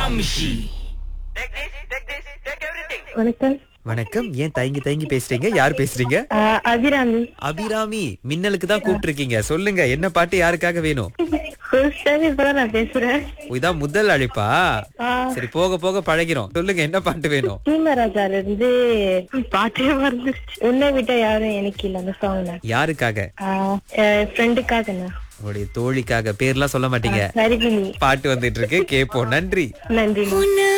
Kamshi. வணக்கம் வணக்கம் ஏன் தயங்கி தயங்கி பேசுறீங்க யார் பேசுறீங்க ஆ, அபிராமி அபிராமி மின்னலுக்கு தான் கூப்பிட்டிருக்கீங்க சொல்லுங்க என்ன பாட்டு யாருக்காக வேணும் ஃபர்ஸ்ட் டைம் இப்பதான் நான் பேசுறேன் ஓ, இதான் முதல் அழைப்பா ஆ, சரி போக போக பழகிறோம் சொல்லுங்க என்ன பாட்டு வேணும் சீமராஜால இருந்து பாட்டே மறந்துருச்சு உன்னை விட்ட யாரும் எனக்கு இல்ல அந்த சாங் யாருக்காக ஃப்ரெண்டுக்காக உங்களுடைய தோழிக்காக பேர்லாம் சொல்ல மாட்டீங்க சரிகினி பாட்டு வந்துட்டு இருக்கு கேப்போம் நன்றி நன்றி